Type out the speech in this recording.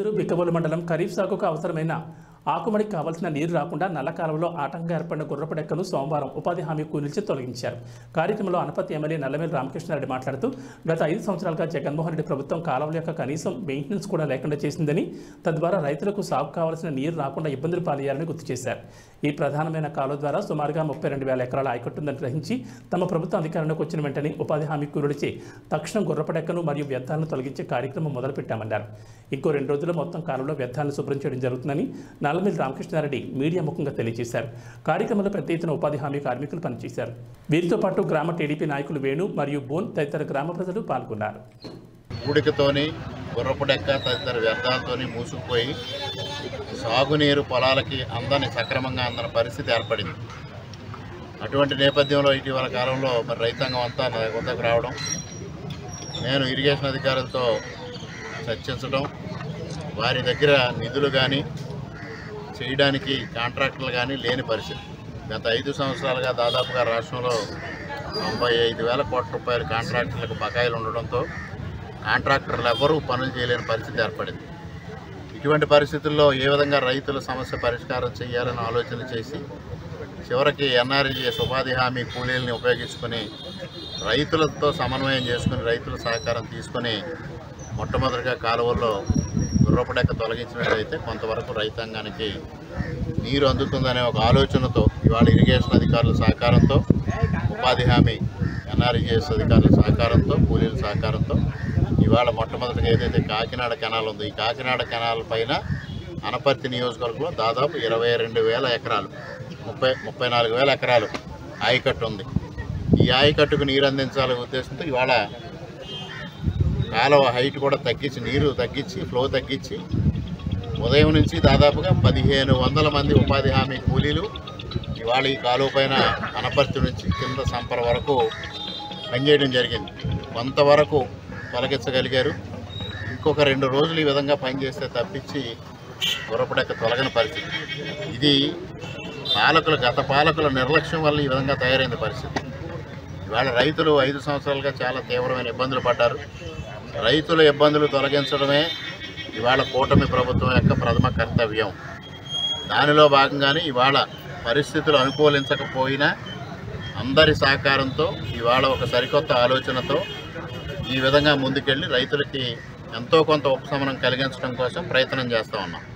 బిక్కబోలు మండలం ఖరీఫ్ సాగుకు అవసరమైన ఆకుమడికి కావాల్సిన నీరు రాకుండా నల్ల కాలువలో ఆటంకంగా ఏర్పడిన గుర్రపు డెక్కను సోమవారం ఉపాధి హామీ కూలీల్చి తొలగించారు కార్యక్రమంలో అనపతి ఎమ్మెల్యే నల్లమేలు రామకృష్ణారెడ్డి మాట్లాడుతూ గత ఐదు సంవత్సరాలుగా జగన్మోహన్ రెడ్డి ప్రభుత్వం కాలువల యొక్క కనీసం మెయింటెనెన్స్ కూడా లేకుండా చేసిందని తద్వారా రైతులకు సాగు కావాల్సిన నీరు రాకుండా ఇబ్బందులు పాలయ్యారని గుర్తు చేశారు ఈ ప్రధానమైన కాలువ ద్వారా సుమారుగా ముప్పై రెండు వేల ఎకరాల ఆయకట్టుందని గ్రహించి తమ ప్రభుత్వం అధికారంలోకి వచ్చిన వెంటనే ఉపాధి హామీ కూరుడిచి తక్షణం గుర్రపడెక్కను మరియు వ్యర్థాలను తొలగించే కార్యక్రమం మొదలుపెట్టామన్నారు ఇంకో రెండు రోజుల్లో మొత్తం కాలంలో వ్యర్థాలను శుభ్రం చేయడం జరుగుతుందని నల్లమిల్లి రామకృష్ణారెడ్డి మీడియా ముఖంగా తెలియజేశారు కార్యక్రమంలో పెద్ద ఎత్తున ఉపాధి హామీ కార్మికులు పనిచేశారు వీరితో పాటు గ్రామ టీడీపీ నాయకులు వేణు మరియు బోన్ తదితర గ్రామ ప్రజలు పాల్గొన్నారు ఉడికతోని గుర్రపు డెక్క తదితర వ్యర్థాలతోని మూసుకుపోయి సాగునీరు పొలాలకి అందని సక్రమంగా అందని పరిస్థితి ఏర్పడింది అటువంటి నేపథ్యంలో ఇటీవల కాలంలో మరి రైతాంగం అంతా నా వద్దకు రావడం నేను ఇరిగేషన్ అధికారులతో చర్చించడం వారి దగ్గర నిధులు కానీ చేయడానికి కాంట్రాక్టులు కానీ లేని పరిస్థితి గత ఐదు సంవత్సరాలుగా దాదాపుగా రాష్ట్రంలో తొంభై ఐదు వేల కోట్ల రూపాయల కాంట్రాక్టులకు బకాయిలు ఉండడంతో కాంట్రాక్టర్లు ఎవరూ పనులు చేయలేని పరిస్థితి ఏర్పడింది ఇటువంటి పరిస్థితుల్లో ఏ విధంగా రైతుల సమస్య పరిష్కారం చేయాలని ఆలోచన చేసి చివరికి ఎన్ఆర్జీఎస్ ఉపాధి హామీ కూలీలని ఉపయోగించుకొని రైతులతో సమన్వయం చేసుకుని రైతుల సహకారం తీసుకొని మొట్టమొదటిగా కాలువల్లో గుర్రపడెక్క తొలగించినట్లయితే కొంతవరకు రైతాంగానికి నీరు అందుతుందనే ఒక ఆలోచనతో ఇవాళ ఇరిగేషన్ అధికారుల సహకారంతో ఉపాధి హామీ ఎన్ఆర్జీఎస్ అధికారుల సహకారంతో కూలీల సహకారంతో ఇవాళ మొట్టమొదటిగా ఏదైతే కాకినాడ కెనాల్ ఉందో ఈ కాకినాడ కెనాల్ పైన అనపర్తి నియోజకవర్గంలో దాదాపు ఇరవై రెండు వేల ఎకరాలు ముప్పై ముప్పై నాలుగు వేల ఎకరాలు ఆయకట్టు ఉంది ఈ ఆయకట్టుకు నీరు అందించాలనే ఉద్దేశంతో ఇవాళ కాలువ హైట్ కూడా తగ్గించి నీరు తగ్గించి ఫ్లో తగ్గించి ఉదయం నుంచి దాదాపుగా పదిహేను వందల మంది ఉపాధి హామీ కూలీలు ఇవాళ ఈ కాలువ పైన అనపర్తి నుంచి కింద సంపర వరకు పనిచేయడం జరిగింది కొంతవరకు తొలగించగలిగారు ఇంకొక రెండు రోజులు ఈ విధంగా పనిచేస్తే తప్పించి గుర్రపడెక్క తొలగని పరిస్థితి ఇది పాలకుల గత పాలకుల నిర్లక్ష్యం వల్ల ఈ విధంగా తయారైంది పరిస్థితి ఇవాళ రైతులు ఐదు సంవత్సరాలుగా చాలా తీవ్రమైన ఇబ్బందులు పడ్డారు రైతుల ఇబ్బందులు తొలగించడమే ఇవాళ కూటమి ప్రభుత్వం యొక్క ప్రథమ కర్తవ్యం దానిలో భాగంగానే ఇవాళ పరిస్థితులు అనుకూలించకపోయినా అందరి సహకారంతో ఇవాళ ఒక సరికొత్త ఆలోచనతో ఈ విధంగా ముందుకెళ్ళి రైతులకి ఎంతో కొంత ఉపశమనం కలిగించడం కోసం ప్రయత్నం చేస్తూ ఉన్నాం